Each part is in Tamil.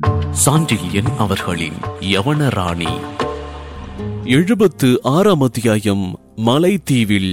சாண்டில்யன் அவர்களின் யவனராணி எழுபத்து ஆறாம் அத்தியாயம் மலைத்தீவில்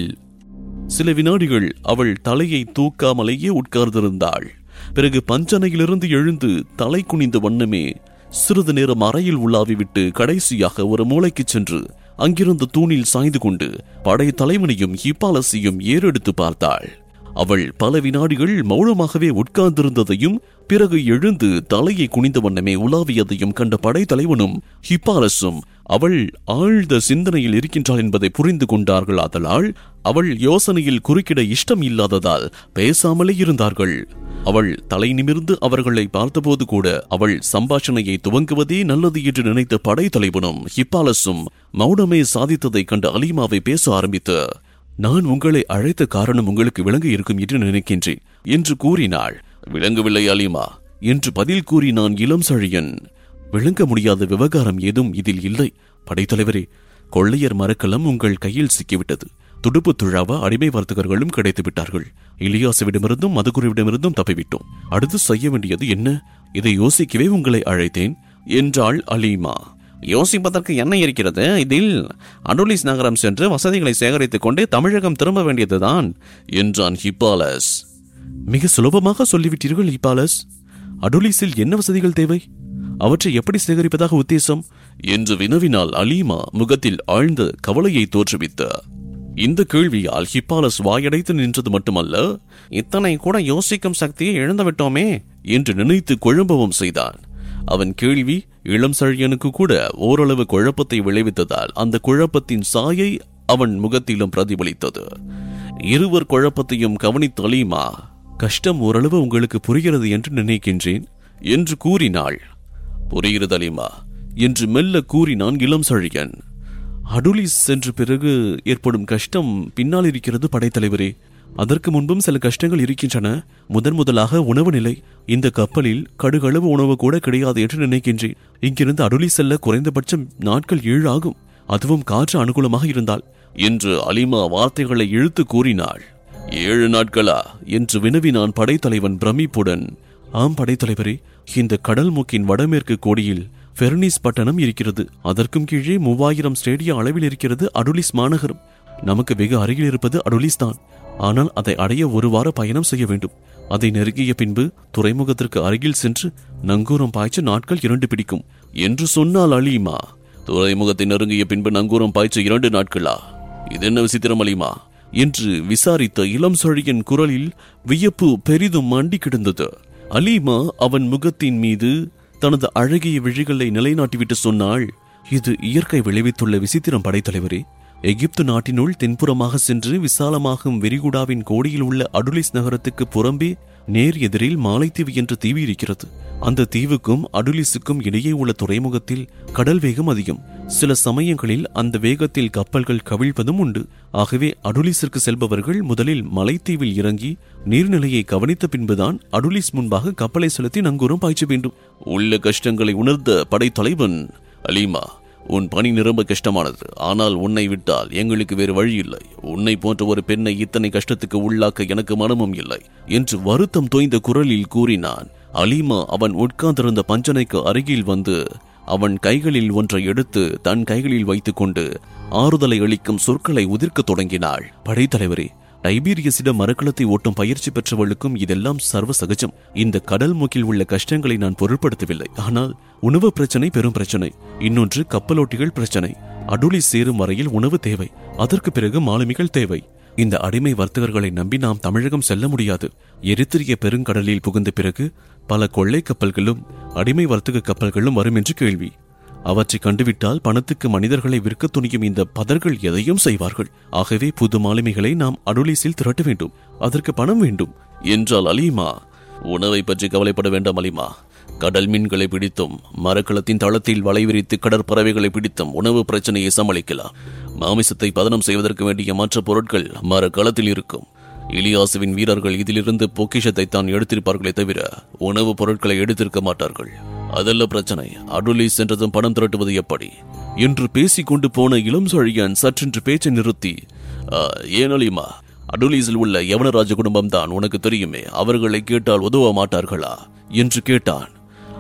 சில வினாடிகள் அவள் தலையை தூக்காமலேயே உட்கார்ந்திருந்தாள் பிறகு பஞ்சனையிலிருந்து எழுந்து தலை குனிந்த வண்ணமே சிறிது நேரம் அறையில் உலாவிவிட்டு கடைசியாக ஒரு மூளைக்கு சென்று அங்கிருந்த தூணில் சாய்ந்து கொண்டு படை தலைவனையும் ஹிப்பாலசியும் ஏறெடுத்து பார்த்தாள் அவள் பல வினாடிகள் மௌனமாகவே உட்கார்ந்திருந்ததையும் பிறகு எழுந்து தலையை குனிந்த வண்ணமே உலாவியதையும் கண்ட படைத்தலைவனும் ஹிப்பாலஸும் அவள் ஆழ்ந்த சிந்தனையில் இருக்கின்றாள் என்பதை புரிந்து கொண்டார்கள் ஆதலால் அவள் யோசனையில் குறுக்கிட இஷ்டம் இல்லாததால் பேசாமலே இருந்தார்கள் அவள் தலை நிமிர்ந்து அவர்களை பார்த்தபோது கூட அவள் சம்பாஷணையை துவங்குவதே நல்லது என்று நினைத்த படைத்தலைவனும் ஹிப்பாலஸும் மௌனமே சாதித்ததைக் கண்ட அலீமாவை பேச ஆரம்பித்து நான் உங்களை அழைத்த காரணம் உங்களுக்கு விளங்க இருக்கும் என்று நினைக்கின்றேன் என்று கூறினாள் விளங்கவில்லை அலிமா என்று பதில் கூறினான் இளம் சழியன் விளங்க முடியாத விவகாரம் ஏதும் இதில் இல்லை படைத்தலைவரே கொள்ளையர் மரக்கலம் உங்கள் கையில் சிக்கிவிட்டது துடுப்பு துழாவ அடிமை வர்த்தகர்களும் கிடைத்து விட்டார்கள் இலியாசுவிடமிருந்தும் மதுகுருவிடமிருந்தும் தப்பிவிட்டோம் அடுத்து செய்ய வேண்டியது என்ன இதை யோசிக்கவே உங்களை அழைத்தேன் என்றாள் அலீமா யோசிப்பதற்கு என்ன இருக்கிறது இதில் அடோலிஸ் நகரம் சென்று வசதிகளை சேகரித்துக் கொண்டு தமிழகம் திரும்ப வேண்டியதுதான் என்றான் ஹிப்பாலஸ் மிக சுலபமாக சொல்லிவிட்டீர்கள் ஹிப்பாலஸ் அடோலிஸில் என்ன வசதிகள் தேவை அவற்றை எப்படி சேகரிப்பதாக உத்தேசம் என்று வினவினால் அலீமா முகத்தில் ஆழ்ந்த கவலையை தோற்றுவித்த இந்த கேள்வியால் ஹிப்பாலஸ் வாயடைத்து நின்றது மட்டுமல்ல இத்தனை கூட யோசிக்கும் சக்தியை இழந்துவிட்டோமே என்று நினைத்து குழம்பவும் செய்தான் அவன் கேள்வி இளம் சழியனுக்கு கூட ஓரளவு குழப்பத்தை விளைவித்ததால் அந்த குழப்பத்தின் சாயை அவன் முகத்திலும் பிரதிபலித்தது இருவர் குழப்பத்தையும் கவனித்த அலீமா கஷ்டம் ஓரளவு உங்களுக்கு புரிகிறது என்று நினைக்கின்றேன் என்று கூறினாள் புரிகிறது அலீமா என்று மெல்ல கூறினான் இளம் சழியன் அடுலிஸ் சென்ற பிறகு ஏற்படும் கஷ்டம் பின்னால் இருக்கிறது படைத்தலைவரே அதற்கு முன்பும் சில கஷ்டங்கள் இருக்கின்றன முதன் முதலாக உணவு நிலை இந்த கப்பலில் கடுகளவு உணவு கூட கிடையாது என்று நினைக்கின்றேன் இங்கிருந்து அடுலி செல்ல குறைந்தபட்சம் நாட்கள் ஏழு ஆகும் அதுவும் காற்று அனுகூலமாக இருந்தால் என்று அலிமா வார்த்தைகளை இழுத்து கூறினாள் ஏழு நாட்களா என்று வினவினான் படைத்தலைவன் பிரமிப்புடன் ஆம் படைத்தலைவரே இந்த கடல் மூக்கின் வடமேற்கு கோடியில் ஃபெர்னிஸ் பட்டணம் இருக்கிறது அதற்கும் கீழே மூவாயிரம் ஸ்டேடிய அளவில் இருக்கிறது அடுலிஸ் மாநகரம் நமக்கு வெகு அருகில் இருப்பது அடுலிஸ் தான் ஆனால் அதை அடைய ஒரு வார பயணம் செய்ய வேண்டும் அதை நெருங்கிய பின்பு துறைமுகத்திற்கு அருகில் சென்று நங்கூரம் பாய்ச்ச நாட்கள் இரண்டு பிடிக்கும் என்று சொன்னால் அலீமா துறைமுகத்தை நெருங்கிய பின்பு நங்கூரம் பாய்ச்ச இரண்டு நாட்களா இது என்ன விசித்திரம் அலீமா என்று விசாரித்த இளம் சழியன் குரலில் வியப்பு பெரிதும் மண்டி கிடந்தது அலீமா அவன் முகத்தின் மீது தனது அழகிய விழிகளை நிலைநாட்டிவிட்டு சொன்னாள் இது இயற்கை விளைவித்துள்ள விசித்திரம் படைத்தலைவரே எகிப்து நாட்டினுள் தென்புறமாக சென்று விசாலமாகும் விரிகுடாவின் கோடியில் உள்ள அடுலிஸ் நகரத்துக்கு புறம்பே நேர் எதிரில் மாலைத்தீவு என்ற தீவு இருக்கிறது அந்த தீவுக்கும் அடுலிஸுக்கும் இடையே உள்ள துறைமுகத்தில் கடல் வேகம் அதிகம் சில சமயங்களில் அந்த வேகத்தில் கப்பல்கள் கவிழ்வதும் உண்டு ஆகவே அடுலிஸிற்கு செல்பவர்கள் முதலில் மலைத்தீவில் இறங்கி நீர்நிலையை கவனித்த பின்புதான் அடுலிஸ் முன்பாக கப்பலை செலுத்தி நங்கூரம் பாய்ச்ச வேண்டும் உள்ள கஷ்டங்களை உணர்ந்த படைத்தலைவன் அலீமா உன் பணி நிரம்ப கஷ்டமானது ஆனால் உன்னை விட்டால் எங்களுக்கு வேறு வழி இல்லை உன்னை போன்ற ஒரு பெண்ணை இத்தனை கஷ்டத்துக்கு உள்ளாக்க எனக்கு மனமும் இல்லை என்று வருத்தம் தோய்ந்த குரலில் கூறினான் அலீமா அவன் உட்கார்ந்திருந்த பஞ்சனைக்கு அருகில் வந்து அவன் கைகளில் ஒன்றை எடுத்து தன் கைகளில் வைத்துக்கொண்டு ஆறுதலை அளிக்கும் சொற்களை உதிர்க்கத் தொடங்கினாள் படைத்தலைவரே டைபீரியஸிடம் மரக்கலத்தை ஓட்டும் பயிற்சி பெற்றவளுக்கும் இதெல்லாம் சர்வ சகஜம் இந்த கடல் மூக்கில் உள்ள கஷ்டங்களை நான் பொருட்படுத்தவில்லை ஆனால் உணவு பிரச்சனை பெரும் பிரச்சனை இன்னொன்று கப்பலோட்டிகள் பிரச்சனை அடுலி சேரும் வரையில் உணவு தேவை அதற்கு பிறகு மாலுமிகள் தேவை இந்த அடிமை வர்த்தகர்களை நம்பி நாம் தமிழகம் செல்ல முடியாது எரித்திரிய பெருங்கடலில் புகுந்த பிறகு பல கொள்ளை கப்பல்களும் அடிமை வர்த்தக கப்பல்களும் வரும் என்று கேள்வி அவற்றை கண்டுவிட்டால் பணத்துக்கு மனிதர்களை விற்க துணியும் இந்த பதர்கள் எதையும் செய்வார்கள் ஆகவே புது மாலுமிகளை நாம் அடுலிஸில் திரட்ட வேண்டும் அதற்கு பணம் வேண்டும் என்றால் அலீமா உணவை பற்றி கவலைப்பட வேண்டாம் அலிமா கடல் மீன்களை பிடித்தும் மரக்கலத்தின் தளத்தில் வலை விரித்து கடற்பறவைகளை பிடித்தும் உணவு பிரச்சனையை சமாளிக்கலாம் மாமிசத்தை பதனம் செய்வதற்கு வேண்டிய மற்ற பொருட்கள் மரக்களத்தில் இருக்கும் இலியாசுவின் வீரர்கள் இதிலிருந்து பொக்கிஷத்தை தான் எடுத்திருப்பார்களே தவிர உணவுப் பொருட்களை எடுத்திருக்க மாட்டார்கள் அதல்ல பிரச்சனை அடுலி சென்றதும் பணம் திரட்டுவது எப்படி என்று பேசிக் கொண்டு போன இளம் சழியன் சற்றென்று பேச்சை நிறுத்தி "ஆ, ஏன் அலிமா அடுலீஸில் உள்ள யவனராஜ குடும்பம் தான் உனக்கு தெரியுமே அவர்களை கேட்டால் உதவ மாட்டார்களா என்று கேட்டான்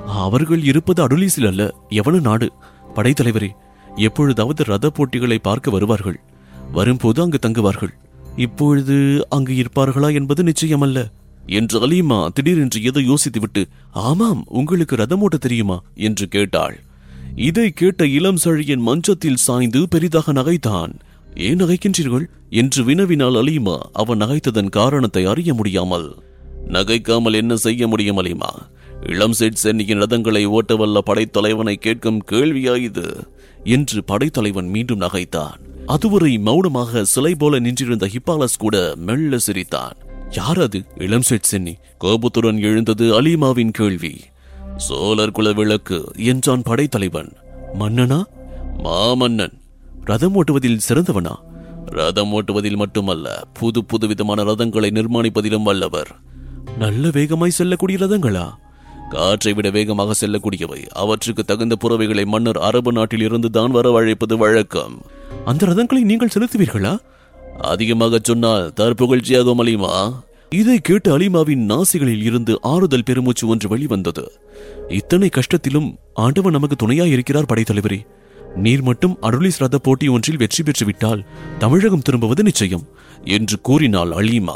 அவர்கள் இருப்பது அடுலீசில் அல்ல எவன நாடு படைத்தலைவரே எப்பொழுதாவது ரத போட்டிகளை பார்க்க வருவார்கள் வரும்போது அங்கு தங்குவார்கள் இப்பொழுது அங்கு இருப்பார்களா என்பது நிச்சயமல்ல என்று அலீமா திடீரென்று ஏதோ யோசித்துவிட்டு ஆமாம் உங்களுக்கு ரதம் ஓட்ட தெரியுமா என்று கேட்டாள் இதை கேட்ட இளம் சழியன் மஞ்சத்தில் சாய்ந்து பெரிதாக நகைத்தான் ஏன் நகைக்கின்றீர்கள் என்று வினவினால் அலீமா அவன் நகைத்ததன் காரணத்தை அறிய முடியாமல் நகைக்காமல் என்ன செய்ய முடியும் அலீமா இளம் செட் சென்னியின் ரதங்களை ஓட்ட வல்ல படைத்தலைவனை கேட்கும் கேள்வியா இது என்று படைத்தலைவன் மீண்டும் நகைத்தான் அதுவரை மௌனமாக சிலை போல நின்றிருந்த ஹிப்பாலஸ் கூட மெல்ல சிரித்தான் யார் அது இளம் செட் சென்னி கோபத்துடன் எழுந்தது அலீமாவின் கேள்வி சோழர் குல விளக்கு என்றான் படைத்தலைவன் மன்னனா மாமன்னன் ரதம் ஓட்டுவதில் சிறந்தவனா ரதம் ஓட்டுவதில் மட்டுமல்ல புது புது விதமான ரதங்களை நிர்மாணிப்பதிலும் வல்லவர் நல்ல வேகமாய் செல்லக்கூடிய ரதங்களா காற்றை விட வேகமாக செல்லக்கூடியவை அவற்றுக்கு தகுந்த புறவைகளை மன்னர் அரபு நாட்டில் இருந்து தான் வரவழைப்பது வழக்கம் அந்த ரதங்களை நீங்கள் செலுத்துவீர்களா அதிகமாக சொன்னால் தற்புகழ்ச்சியாகும் அலிமா இதை கேட்டு அலிமாவின் நாசிகளில் இருந்து ஆறுதல் பெருமூச்சு ஒன்று வெளிவந்தது இத்தனை கஷ்டத்திலும் ஆண்டவன் நமக்கு துணையாய் இருக்கிறார் படைத்தலைவரே நீர் மட்டும் அருளிஸ் ரத போட்டி ஒன்றில் வெற்றி பெற்று விட்டால் தமிழகம் திரும்புவது நிச்சயம் என்று கூறினாள் அலீமா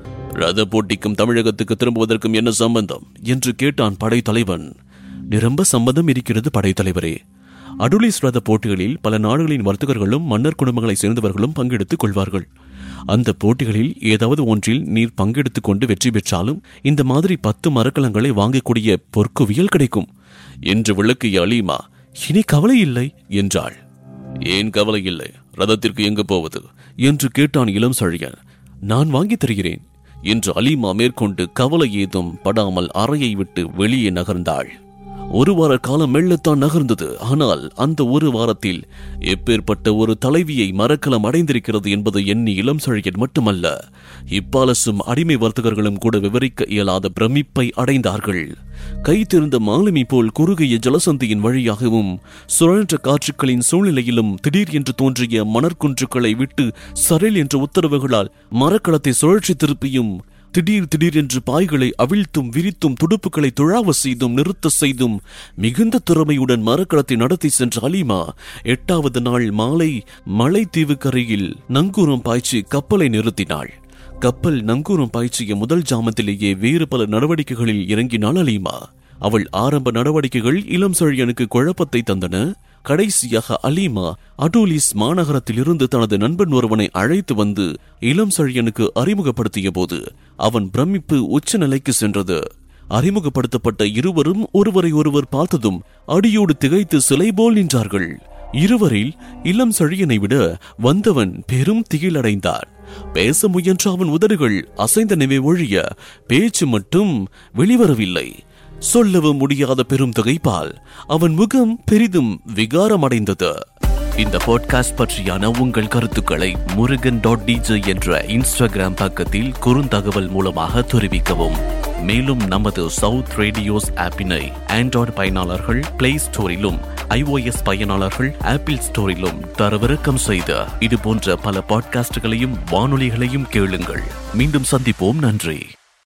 ரத போட்டிக்கும் தமிழகத்துக்கு திரும்புவதற்கும் என்ன சம்பந்தம் என்று கேட்டான் படைத்தலைவன் நிரம்ப சம்பந்தம் இருக்கிறது படைத்தலைவரே அடுலிஸ் ரத போட்டிகளில் பல நாடுகளின் வர்த்தகர்களும் மன்னர் குடும்பங்களைச் சேர்ந்தவர்களும் பங்கெடுத்துக் கொள்வார்கள் அந்த போட்டிகளில் ஏதாவது ஒன்றில் நீர் பங்கெடுத்துக் கொண்டு வெற்றி பெற்றாலும் இந்த மாதிரி பத்து மரக்கலங்களை வாங்கக்கூடிய பொற்குவியல் கிடைக்கும் என்று விளக்கிய அலீமா இனி கவலை இல்லை என்றாள் ஏன் கவலை இல்லை ரதத்திற்கு எங்கு போவது என்று கேட்டான் இளம் சழியன் நான் வாங்கித் தருகிறேன் என்று அலீமா மேற்கொண்டு கவலை ஏதும் படாமல் அறையை விட்டு வெளியே நகர்ந்தாள் ஒரு வார காலம் மெல்லத்தான் நகர்ந்தது ஆனால் அந்த ஒரு வாரத்தில் எப்பேற்பட்ட ஒரு தலைவியை மரக்கலம் அடைந்திருக்கிறது என்பது எண்ணி இளம் சழியன் மட்டுமல்ல இப்பாலசும் அடிமை வர்த்தகர்களும் கூட விவரிக்க இயலாத பிரமிப்பை அடைந்தார்கள் கைத்திருந்த மாலுமி போல் குறுகிய ஜலசந்தியின் வழியாகவும் சுழன்ற காற்றுக்களின் சூழ்நிலையிலும் திடீர் என்று தோன்றிய மணற்குன்றுகளை விட்டு சரல் என்ற உத்தரவுகளால் மரக்களத்தை சுழற்சி திருப்பியும் திடீர் திடீரென்று பாய்களை அவிழ்த்தும் விரித்தும் துடுப்புகளை துழாவ செய்தும் நிறுத்த செய்தும் மிகுந்த திறமையுடன் மரக்களத்தை நடத்தி சென்ற அலிமா எட்டாவது நாள் மாலை மலைத்தீவு கரையில் நங்கூரம் பாய்ச்சி கப்பலை நிறுத்தினாள் கப்பல் நங்கூரம் பாய்ச்சிய முதல் ஜாமத்திலேயே வேறு பல நடவடிக்கைகளில் இறங்கினாள் அலிமா அவள் ஆரம்ப நடவடிக்கைகள் இளம் செழியனுக்கு குழப்பத்தை தந்தன கடைசியாக அலீமா அடோலிஸ் மாநகரத்தில் இருந்து தனது நண்பன் ஒருவனை அழைத்து வந்து இளம் செழியனுக்கு அறிமுகப்படுத்திய போது அவன் பிரமிப்பு உச்ச நிலைக்கு சென்றது அறிமுகப்படுத்தப்பட்ட இருவரும் ஒருவரை ஒருவர் பார்த்ததும் அடியோடு திகைத்து சிலை போல் நின்றார்கள் இருவரில் இளம் செழியனை விட வந்தவன் பெரும் திகிலடைந்தான் பேச முயன்ற அவன் உதடுகள் அசைந்தனவே ஒழிய பேச்சு மட்டும் வெளிவரவில்லை சொல்லவும் முடியாத பெரும் திகைப்பால் அவன் முகம் பெரிதும் விகாரமடைந்தது இந்த பாட்காஸ்ட் பற்றியான உங்கள் கருத்துக்களை முருகன் டாட் டிஜே என்ற இன்ஸ்டாகிராம் பக்கத்தில் குறுந்தகவல் மூலமாக தெரிவிக்கவும் மேலும் நமது சவுத் ரேடியோஸ் ஆப்பினை ஆண்ட்ராய்டு பயனாளர்கள் பிளே ஸ்டோரிலும் ஐஓஎஸ் பயனாளர்கள் ஆப்பிள் ஸ்டோரிலும் தரவிறக்கம் செய்த இது போன்ற பல பாட்காஸ்டுகளையும் வானொலிகளையும் கேளுங்கள் மீண்டும் சந்திப்போம் நன்றி